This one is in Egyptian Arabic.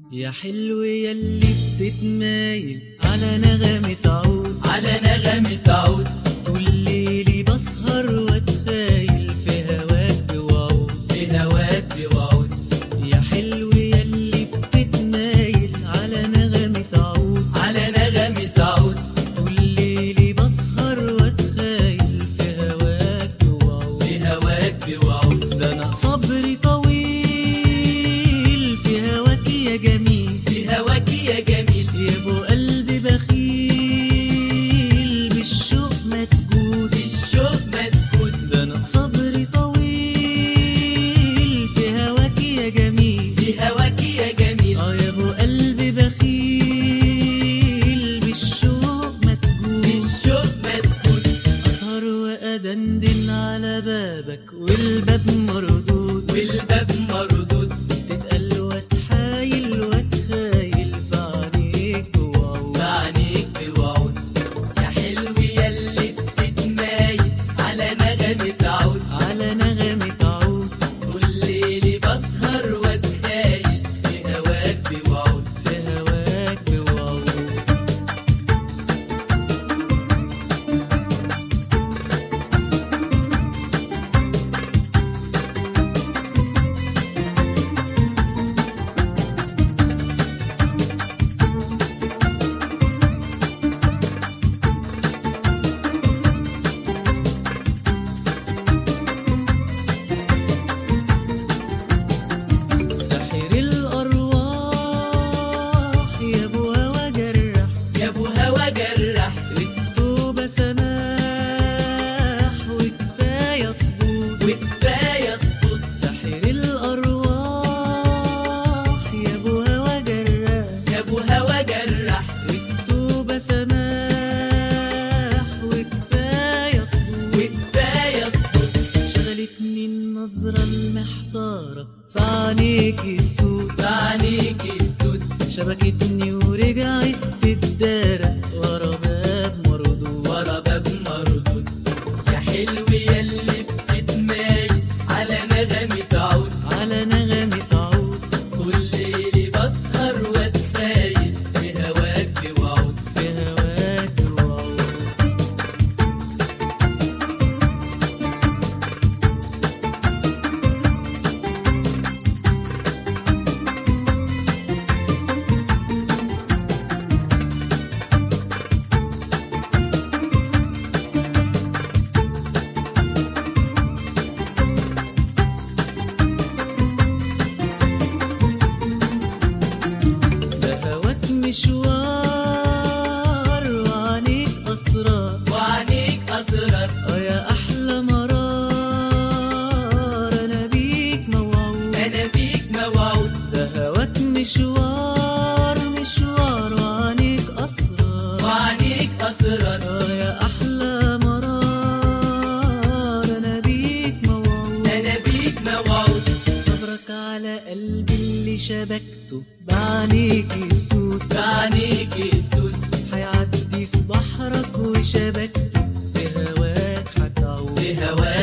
يا حلو يلي بتتمايل على نغمة عود على نغمة عود طول ليلي بسهر واتخايل في هواك بوعود في هواك بوعود يا حلو يلي بتتمايل على نغمة عود على نغمة عود طول ليلي بسهر واتخايل في هواك بوعود في هواك بوعود ده انا صبري طويل في هواك يا جميل في هواك يا جميل يا ابو قلبي بخيل بالشوق متجود الشوق مدكود ده انا صبري طويل في هواك يا جميل في هواك يا جميل اه يا ابو قلبي بخيل بالشوق متجود الشوق مدكود اسهر وادندن على بابك والباب مردود والباب مردود تتقل واتحايل واتخايل في عينيك وعود بعينيك بوعود يا حلو يلي بتتمايل على نغمة عود على نغمة عود كل ليلي بسهر واتخايل في هواك بوعود في هواك بوعود ساحر الأرواح يا أبو هوا جرح يا ابو هوا جرح التوبة سماح وكفاية صدود وكفاية صوت ساحر الأرواح يا أبو هوا جرح يا ابو هوا جرح التوبة سماح وكفاية صدود وكفاية صوت شغلتني النظرة المحتارة في عينيك السود بعينيك السود شبكتني ورجعت تتدارى ورا باب مردود ورا باب مردود يا حلو يلي بتتمايل على نغمة عود على نغمة عود كل ليلي بسهر واتخايل في هواك بوعود في هواك وعود ده هواك مشوار وعنيك أسرار وعينيك أسرار اه يا أحلى مرار أنا بيك موعود أنا بيك موعود ده هواك مشوار مشوار وعنيك أسرار وعينيك أسرار اه يا أحلى مرار أنا بيك موعود أنا بيك موعود صبرك على قلبي اللي شبكته بعينيك السود بعينيك السود هيعدي في بحرك وشبكته في هواك هتعود في هواك